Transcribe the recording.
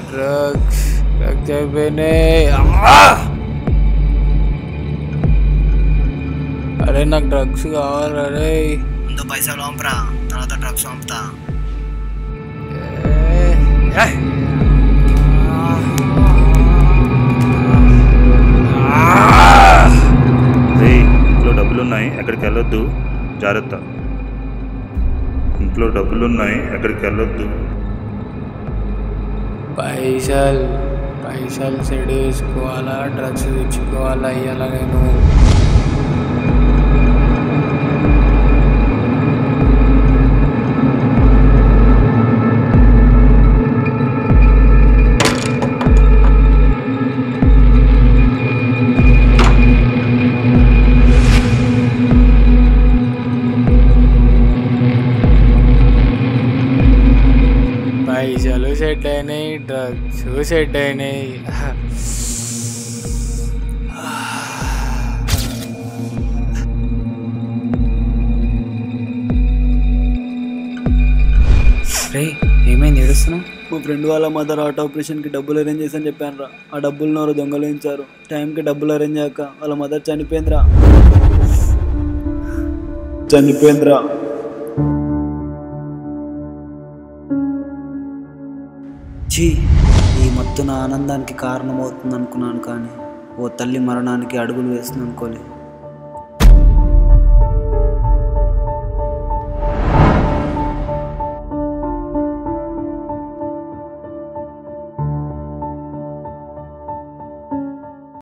Drugs drugs అయిపోయినాయి అమ్మా! అరే నాకు డ్రగ్స్ కావాలి అరే ముందు పైసలు పంపరా తర్వాత డ్రగ్స్ పంపుతా ఏ, ఏ. రే ఇంట్లో డబ్బులున్నాయి ఎక్కడికి వెళ్ళొద్దు జాగ్రత్త ఇంట్లో డబ్బులున్నాయి ఎక్కడికి వెళ్ళొద్దు పైసలు పైసలు సెడ్ వేసుకోవాలా డ్రగ్స్ తెచ్చుకోవాలా ఇవాళ నేను పైసలు సెట్ అయినాయి డ్రగ్స్ సెట్ అయినాయి రే ఏమైంది ఏడుస్తున్నావు మా ఫ్రెండ్ వాళ్ళ మదర్ హార్ట్ ఆపరేషన్కి డబ్బులు అరేంజ్ చేసని చెప్పాను రా ఆ డబ్బులు నోరు దొంగలించారు టైంకి డబ్బులు అరేంజ్ అయ్యాక వాళ్ళ మదర్ చనిపోయిందిరా చనిపోయిందిరా చీ ఈ మత్తు నా ఆనందానికి కారణమవుతుంది అనుకున్నాను కానీ ఓ తల్లి మరణానికి అడుగులు వేస్తుంది అనుకోలే